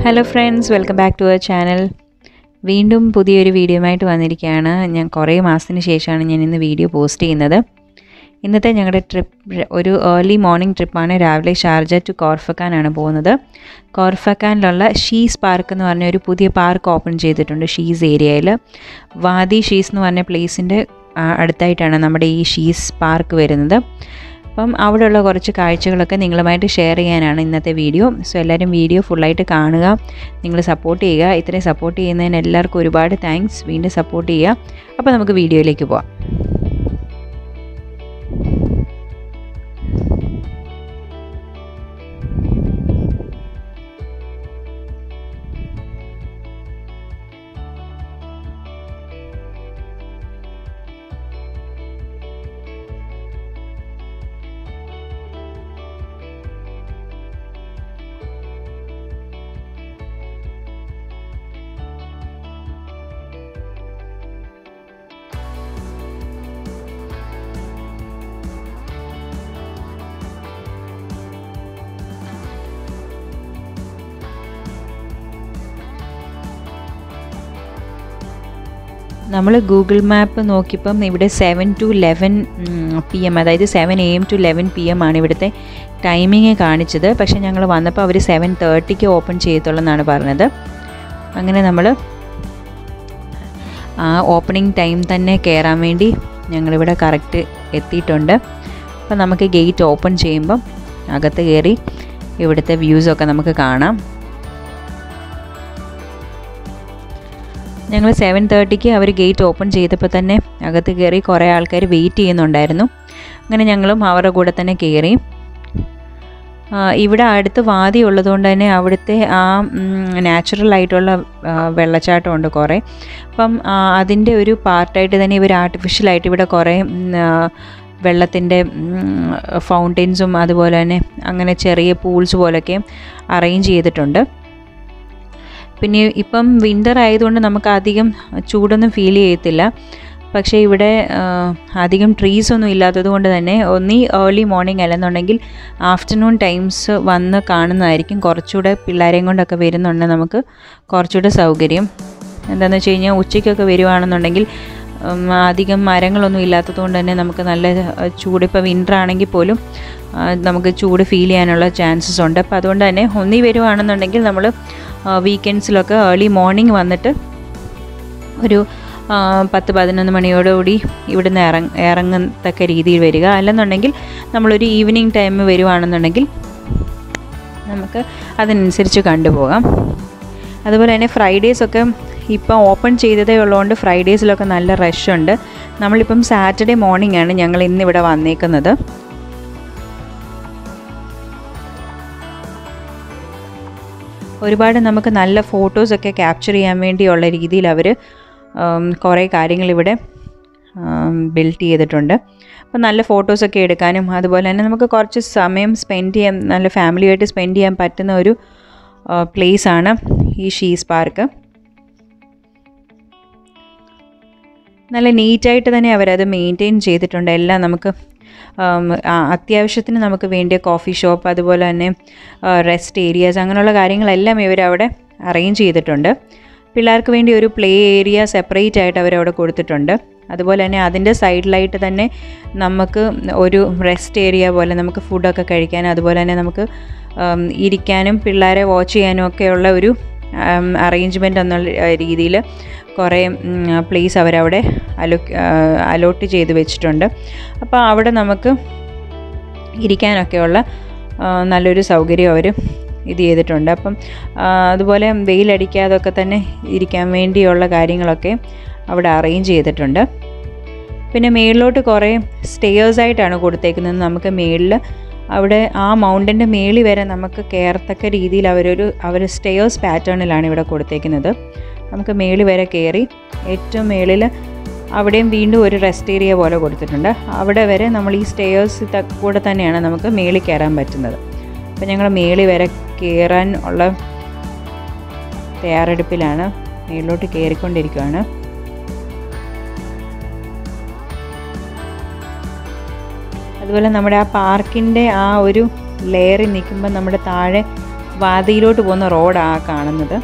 hello friends welcome back to our channel വീണ്ടും പുതിയൊരു വീഡിയോയുമായിട്ട് വന്നിരിക്കുകയാണ് ഞാൻ കുറേ മാസത്തിന് ശേഷമാണ് ഞാൻ ഇന്ന് വീഡിയോ പോസ്റ്റ് ചെയ്യുന്നത് ഇന്നത്തെ ഞങ്ങളുടെ ട്രിപ്പ് ഒരു ഏർലി മോർണിംഗ് ട്രിപ്പാണ് രാവിലെ ഷാർജ ടു കോർഫക്കാനാണ് പോകുന്നത് കോർഫക്കാനിലുള്ള ഷീസ് പാർക്ക് എന്ന് പറഞ്ഞ ഒരു പുതിയ പാർക്ക് ഓപ്പൺ ചെയ്തിട്ടുണ്ട് ഷീസ് ഏരിയയിൽ വാദി ഷീസ് എന്ന് പറഞ്ഞ പ്ലേസിൻ്റെ അടുത്തായിട്ടാണ് നമ്മുടെ ഈ ഷീസ് പാർക്ക് വരുന്നത് അപ്പം അവിടെയുള്ള കുറച്ച് കാഴ്ചകളൊക്കെ നിങ്ങളുമായിട്ട് ഷെയർ ചെയ്യാനാണ് ഇന്നത്തെ വീഡിയോ സോ എല്ലാവരും വീഡിയോ ഫുള്ളായിട്ട് കാണുക നിങ്ങൾ സപ്പോർട്ട് ചെയ്യുക ഇത്രയും സപ്പോർട്ട് ചെയ്യുന്നതിന് എല്ലാവർക്കും ഒരുപാട് താങ്ക്സ് വീണ്ടും സപ്പോർട്ട് ചെയ്യുക അപ്പോൾ നമുക്ക് വീഡിയോയിലേക്ക് പോവാം നമ്മൾ ഗൂഗിൾ മാപ്പ് നോക്കിയപ്പം ഇവിടെ seven to eleven P M അതായത് seven A M to eleven P M ആണ് ഇവിടുത്തെ ടൈമിങ് കാണിച്ചത് പക്ഷേ ഞങ്ങൾ വന്നപ്പോൾ അവർ സെവൻ തേർട്ടിക്ക് ഓപ്പൺ ചെയ്യത്തുള്ളൂ പറഞ്ഞത് അങ്ങനെ നമ്മൾ ആ ഓപ്പണിംഗ് ടൈം തന്നെ കയറാൻ വേണ്ടി ഞങ്ങളിവിടെ കറക്റ്റ് എത്തിയിട്ടുണ്ട് അപ്പം നമുക്ക് ഗേറ്റ് ഓപ്പൺ ചെയ്യുമ്പം അകത്ത് കയറി ഇവിടുത്തെ വ്യൂസൊക്കെ നമുക്ക് കാണാം ഞങ്ങൾ സെവൻ തേർട്ടിക്ക് അവർ ഗേറ്റ് ഓപ്പൺ ചെയ്തപ്പോൾ തന്നെ അകത്ത് കയറി കുറേ ആൾക്കാർ വെയിറ്റ് ചെയ്യുന്നുണ്ടായിരുന്നു അങ്ങനെ ഞങ്ങളും അവരുടെ കൂടെ തന്നെ കയറി ഇവിടെ അടുത്ത് വാതി ഉള്ളതുകൊണ്ട് തന്നെ അവിടുത്തെ ആ നാച്ചുറൽ ആയിട്ടുള്ള വെള്ളച്ചാട്ടമുണ്ട് കുറേ അപ്പം അതിൻ്റെ ഒരു പാർട്ടായിട്ട് തന്നെ ഇവർ ആർട്ടിഫിഷ്യലായിട്ട് ഇവിടെ കുറേ വെള്ളത്തിൻ്റെ ഫൗണ്ടെയിൻസും അതുപോലെ തന്നെ അങ്ങനെ ചെറിയ പൂൾസ് പോലൊക്കെ അറേഞ്ച് ചെയ്തിട്ടുണ്ട് പിന്നെ ഇപ്പം വിൻ്റർ ആയതുകൊണ്ട് നമുക്ക് അധികം ചൂടൊന്നും ഫീൽ ചെയ്യത്തില്ല പക്ഷേ ഇവിടെ അധികം ട്രീസ് ഒന്നും ഇല്ലാത്തത് കൊണ്ട് തന്നെ ഒന്നീ ഏർലി മോർണിംഗ് അല്ലെന്നുണ്ടെങ്കിൽ ആഫ്റ്റർനൂൺ ടൈംസ് വന്ന് കാണുന്നതായിരിക്കും കുറച്ചുകൂടെ പിള്ളേരെയും കൊണ്ടൊക്കെ വരുന്നുണ്ട് നമുക്ക് കുറച്ചുകൂടെ സൗകര്യം എന്താണെന്ന് വെച്ച് കഴിഞ്ഞാൽ ഉച്ചയ്ക്കൊക്കെ വരുവാണെന്നുണ്ടെങ്കിൽ അധികം മരങ്ങളൊന്നും ഇല്ലാത്തത് കൊണ്ട് തന്നെ നമുക്ക് നല്ല ചൂട് ഇപ്പോൾ വിൻ്റർ ആണെങ്കിൽ പോലും നമുക്ക് ചൂട് ഫീൽ ചെയ്യാനുള്ള ചാൻസസ് ഉണ്ട് അപ്പോൾ അതുകൊണ്ട് തന്നെ ഒന്നി വരുവാണെന്നുണ്ടെങ്കിൽ നമ്മൾ വീക്കെൻഡ്സിലൊക്കെ ഏർലി മോർണിംഗ് വന്നിട്ട് ഒരു പത്ത് പതിനൊന്ന് മണിയോടുകൂടി ഇവിടുന്ന് ഇറങ്ങ ഇറങ്ങത്തക്ക രീതിയിൽ വരിക അല്ലെന്നുണ്ടെങ്കിൽ നമ്മളൊരു ഈവനിങ് ടൈം വരുവാണെന്നുണ്ടെങ്കിൽ നമുക്ക് അതിനനുസരിച്ച് കണ്ടുപോകാം അതുപോലെ തന്നെ ഫ്രൈഡേയ്സൊക്കെ ഇപ്പം ഓപ്പൺ ചെയ്തതേ ഉള്ളതുകൊണ്ട് ഫ്രൈഡേയ്സിലൊക്കെ നല്ല റഷ് ഉണ്ട് നമ്മളിപ്പം സാറ്റർഡേ മോർണിംഗ് ആണ് ഞങ്ങൾ ഇന്നിവിടെ വന്നേക്കുന്നത് ഒരുപാട് നമുക്ക് നല്ല ഫോട്ടോസൊക്കെ ക്യാപ്ചർ ചെയ്യാൻ വേണ്ടിയുള്ള രീതിയിൽ അവർ കുറേ കാര്യങ്ങൾ ഇവിടെ ബിൽഡ് ചെയ്തിട്ടുണ്ട് അപ്പോൾ നല്ല ഫോട്ടോസൊക്കെ എടുക്കാനും അതുപോലെ തന്നെ നമുക്ക് കുറച്ച് സമയം സ്പെൻഡ് ചെയ്യാൻ നല്ല ഫാമിലിയായിട്ട് സ്പെൻഡ് ചെയ്യാൻ പറ്റുന്ന ഒരു പ്ലേസ് ആണ് ഈ ഷീസ് പാർക്ക് നല്ല നീറ്റായിട്ട് തന്നെ അവരത് മെയിൻറ്റെയിൻ ചെയ്തിട്ടുണ്ട് എല്ലാം നമുക്ക് അത്യാവശ്യത്തിന് നമുക്ക് വേണ്ടിയ കോഫി ഷോപ്പ് അതുപോലെ തന്നെ റെസ്റ്റ് ഏരിയാസ് അങ്ങനെയുള്ള കാര്യങ്ങളെല്ലാം ഇവരവിടെ അറേഞ്ച് ചെയ്തിട്ടുണ്ട് പിള്ളേർക്ക് വേണ്ടി ഒരു പ്ലേ ഏരിയ സെപ്പറേറ്റ് ആയിട്ട് അവരവിടെ കൊടുത്തിട്ടുണ്ട് അതുപോലെ തന്നെ അതിൻ്റെ സൈഡിലായിട്ട് തന്നെ നമുക്ക് ഒരു റെസ്റ്റ് ഏരിയ പോലെ നമുക്ക് ഫുഡൊക്കെ കഴിക്കാനും അതുപോലെ തന്നെ നമുക്ക് ഇരിക്കാനും പിള്ളേരെ വാച്ച് ചെയ്യാനും ഒക്കെയുള്ള ഒരു അറേഞ്ച്മെൻ്റ് എന്നുള്ള രീതിയിൽ കുറേ പ്ലേസ് അവരവിടെ അലോ അലോട്ട് ചെയ്ത് വെച്ചിട്ടുണ്ട് അപ്പോൾ അവിടെ നമുക്ക് ഇരിക്കാനൊക്കെയുള്ള നല്ലൊരു സൗകര്യം അവർ ഇത് ചെയ്തിട്ടുണ്ട് അപ്പം അതുപോലെ വെയിലടിക്കാതൊക്കെ തന്നെ ഇരിക്കാൻ വേണ്ടിയുള്ള കാര്യങ്ങളൊക്കെ അവിടെ അറേഞ്ച് ചെയ്തിട്ടുണ്ട് പിന്നെ മേളിലോട്ട് കുറേ സ്റ്റേയേഴ്സായിട്ടാണ് കൊടുത്തേക്കുന്നത് നമുക്ക് മേളിൽ അവിടെ ആ മൗണ്ടൻ്റെ മേളി വരെ നമുക്ക് കയറത്തക്ക രീതിയിൽ അവരൊരു അവർ സ്റ്റേയേഴ്സ് പാറ്റേണിലാണ് ഇവിടെ കൊടുത്തേക്കുന്നത് നമുക്ക് മേളി വരെ കയറി ഏറ്റവും മേളിൽ അവിടെയും വീണ്ടും ഒരു റെസ്റ്റ് ഏരിയ പോലെ കൊടുത്തിട്ടുണ്ട് അവിടെ വരെ നമ്മൾ ഈ സ്റ്റേയേഴ്സ് കൂടെ തന്നെയാണ് നമുക്ക് മേളി കയറാൻ പറ്റുന്നത് അപ്പോൾ ഞങ്ങൾ മേളി വരെ കയറാൻ ഉള്ള തയ്യാറെടുപ്പിലാണ് മേളിലോട്ട് കയറിക്കൊണ്ടിരിക്കുകയാണ് അതുപോലെ നമ്മുടെ ആ പാർക്കിൻ്റെ ആ ഒരു ലെയറിൽ നിൽക്കുമ്പോൾ നമ്മുടെ താഴെ വാതിയിലോട്ട് പോകുന്ന റോഡാണ് കാണുന്നത്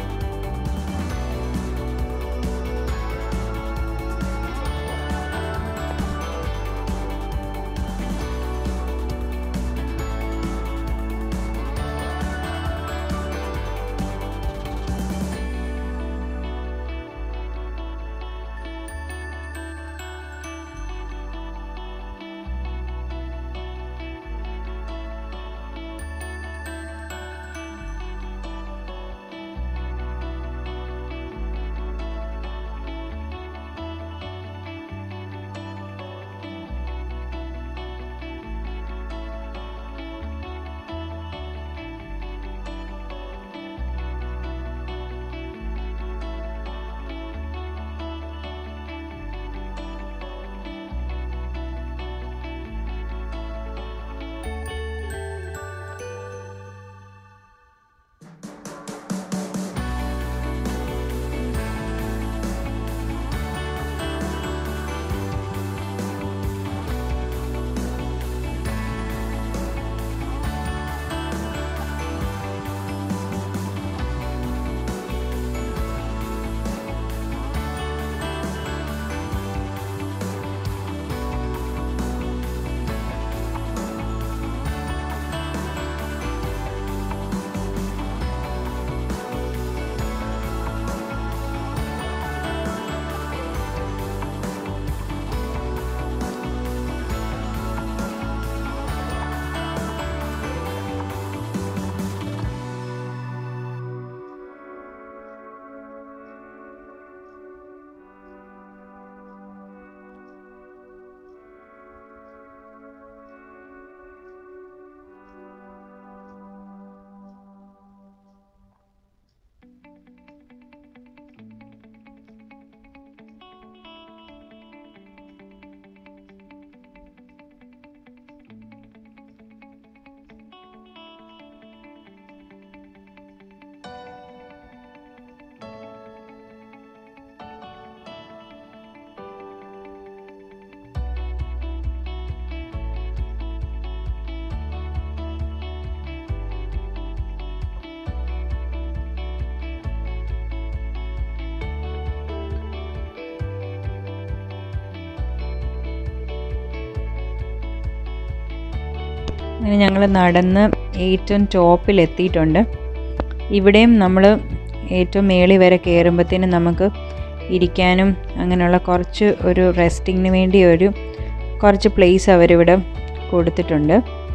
അങ്ങനെ ഞങ്ങൾ നടന്ന് ഏറ്റവും ടോപ്പിൽ എത്തിയിട്ടുണ്ട് ഇവിടെയും നമ്മൾ ഏറ്റവും മേളി വരെ കയറുമ്പോഴത്തേനും നമുക്ക് ഇരിക്കാനും അങ്ങനെയുള്ള കുറച്ച് ഒരു റെസ്റ്റിങ്ങിന് വേണ്ടി ഒരു കുറച്ച് പ്ലേസ് അവരിവിടെ കൊടുത്തിട്ടുണ്ട്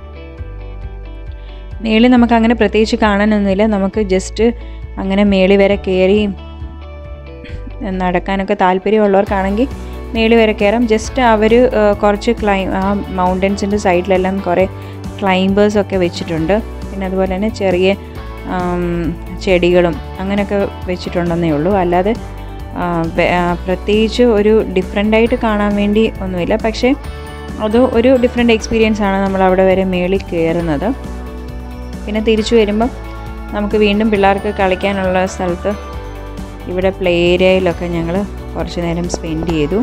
മേളി നമുക്ക് അങ്ങനെ പ്രത്യേകിച്ച് കാണാനൊന്നുമില്ല നമുക്ക് ജസ്റ്റ് അങ്ങനെ മേളി വരെ കയറി നടക്കാനൊക്കെ താല്പര്യമുള്ളവർക്കാണെങ്കിൽ മേളി വരെ കയറാം ജസ്റ്റ് അവർ കുറച്ച് ക്ലൈ ആ മൗണ്ടൻസിൻ്റെ സൈഡിലെല്ലാം കുറേ ക്ലൈംബേഴ്സ് ഒക്കെ വെച്ചിട്ടുണ്ട് പിന്നെ അതുപോലെ തന്നെ ചെറിയ ചെടികളും അങ്ങനെയൊക്കെ വെച്ചിട്ടുണ്ടെന്നേ ഉള്ളൂ അല്ലാതെ പ്രത്യേകിച്ച് ഒരു ഡിഫറെൻ്റായിട്ട് കാണാൻ വേണ്ടി ഒന്നുമില്ല പക്ഷേ അത് ഒരു ഡിഫറെൻ്റ് എക്സ്പീരിയൻസ് ആണ് നമ്മൾ അവിടെ വരെ മേളിൽ കയറുന്നത് പിന്നെ തിരിച്ചു വരുമ്പം നമുക്ക് വീണ്ടും പിള്ളേർക്ക് കളിക്കാനുള്ള സ്ഥലത്ത് ഇവിടെ പ്ലേ ഏരിയയിലൊക്കെ ഞങ്ങൾ കുറച്ച് നേരം സ്പെൻഡ് ചെയ്തു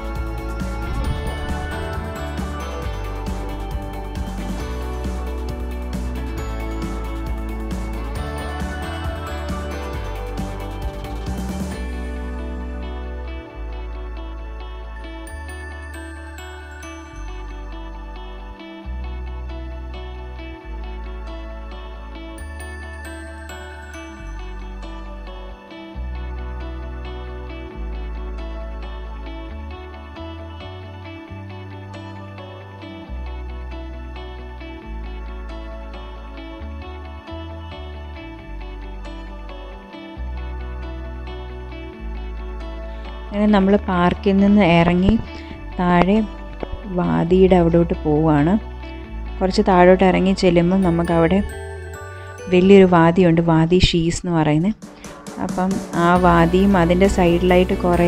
അങ്ങനെ നമ്മൾ പാർക്കിൽ നിന്ന് ഇറങ്ങി താഴെ വാദിയുടെ അവിടോട്ട് പോവുകയാണ് കുറച്ച് താഴോട്ട് ഇറങ്ങി ചെല്ലുമ്പം നമുക്കവിടെ വലിയൊരു വാദിയുണ്ട് വാദി ഷീസ് എന്ന് പറയുന്നത് അപ്പം ആ വാദിയും അതിൻ്റെ സൈഡിലായിട്ട് കുറേ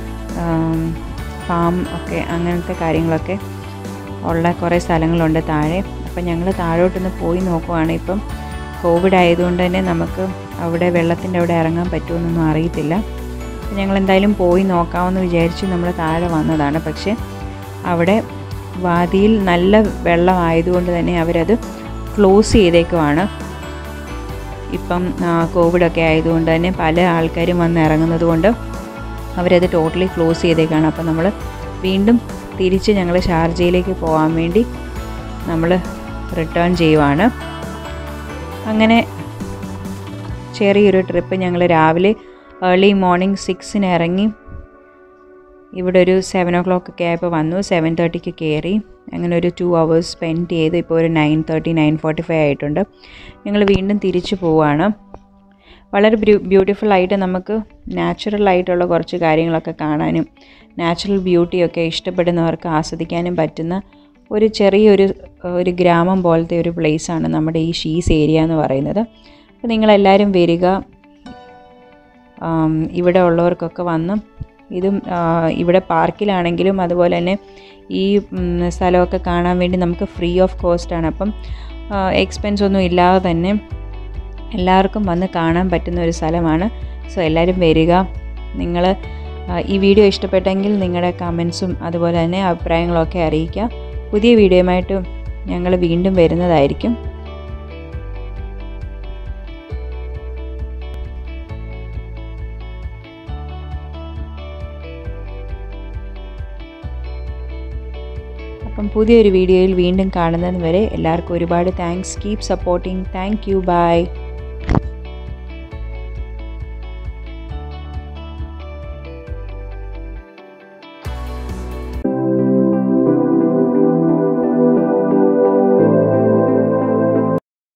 ഫാം ഒക്കെ അങ്ങനത്തെ കാര്യങ്ങളൊക്കെ ഉള്ള കുറേ സ്ഥലങ്ങളുണ്ട് താഴെ അപ്പം ഞങ്ങൾ താഴോട്ടൊന്ന് പോയി നോക്കുവാണ് ഇപ്പം കോവിഡ് ആയതുകൊണ്ട് തന്നെ നമുക്ക് അവിടെ വെള്ളത്തിൻ്റെ അവിടെ ഇറങ്ങാൻ പറ്റുമെന്നൊന്നും അറിയത്തില്ല ഞങ്ങൾ എന്തായാലും പോയി നോക്കാമെന്ന് വിചാരിച്ച് നമ്മൾ താഴെ വന്നതാണ് പക്ഷേ അവിടെ വാദിയിൽ നല്ല വെള്ളം ആയതുകൊണ്ട് തന്നെ അവരത് ക്ലോസ് ചെയ്തേക്കുവാണ് ഇപ്പം കോവിഡൊക്കെ ആയതുകൊണ്ട് തന്നെ പല ആൾക്കാരും വന്ന് ഇറങ്ങുന്നത് കൊണ്ട് അവരത് ടോട്ടലി ക്ലോസ് ചെയ്തേക്കാണ് അപ്പോൾ നമ്മൾ വീണ്ടും തിരിച്ച് ഞങ്ങൾ ഷാർജയിലേക്ക് പോകാൻ വേണ്ടി നമ്മൾ റിട്ടേൺ ചെയ്യുവാണ് അങ്ങനെ ചെറിയൊരു ട്രിപ്പ് ഞങ്ങൾ രാവിലെ ഏർലി മോർണിംഗ് സിക്സിന് ഇറങ്ങി ഇവിടെ ഒരു സെവൻ ഓ ക്ലോക്ക് ഒക്കെ ആയപ്പോൾ വന്നു സെവൻ തേർട്ടിക്ക് കയറി അങ്ങനെ ഒരു ടു അവേഴ്സ് സ്പെൻഡ് ചെയ്ത് ഇപ്പോൾ ഒരു nine thirty nine forty five ആയിട്ടുണ്ട് ഞങ്ങൾ വീണ്ടും തിരിച്ചു പോവുകയാണ് വളരെ ബ്യൂട്ടിഫുൾ ആയിട്ട് നമുക്ക് നാച്ചുറൽ ആയിട്ടുള്ള കുറച്ച് കാര്യങ്ങളൊക്കെ കാണാനും നാച്ചുറൽ ബ്യൂട്ടിയൊക്കെ ഇഷ്ടപ്പെടുന്നവർക്ക് ആസ്വദിക്കാനും പറ്റുന്ന ഒരു ചെറിയൊരു ഒരു ഗ്രാമം പോലത്തെ ഒരു പ്ലേസാണ് നമ്മുടെ ഈ ഷീസ് ഏരിയ എന്ന് പറയുന്നത് അപ്പോൾ നിങ്ങളെല്ലാവരും വരിക ഇവിടെ ഉള്ളവർക്കൊക്കെ വന്ന് ഇതും ഇവിടെ പാർക്കിലാണെങ്കിലും അതുപോലെ തന്നെ ഈ സ്ഥലമൊക്കെ കാണാൻ വേണ്ടി നമുക്ക് ഫ്രീ ഓഫ് കോസ്റ്റാണ് അപ്പം എക്സ്പെൻസ് ഒന്നും ഇല്ലാതെ തന്നെ എല്ലാവർക്കും വന്ന് കാണാൻ പറ്റുന്ന ഒരു സ്ഥലമാണ് സോ എല്ലാവരും വരിക നിങ്ങൾ ഈ വീഡിയോ ഇഷ്ടപ്പെട്ടെങ്കിൽ നിങ്ങളുടെ കമൻസും അതുപോലെ തന്നെ അഭിപ്രായങ്ങളൊക്കെ അറിയിക്കുക പുതിയ വീഡിയോയുമായിട്ട് ഞങ്ങൾ വീണ്ടും വരുന്നതായിരിക്കും അപ്പം പുതിയൊരു വീഡിയോയിൽ വീണ്ടും കാണുന്നത് വരെ എല്ലാവർക്കും ഒരുപാട് thanks keep supporting thank you by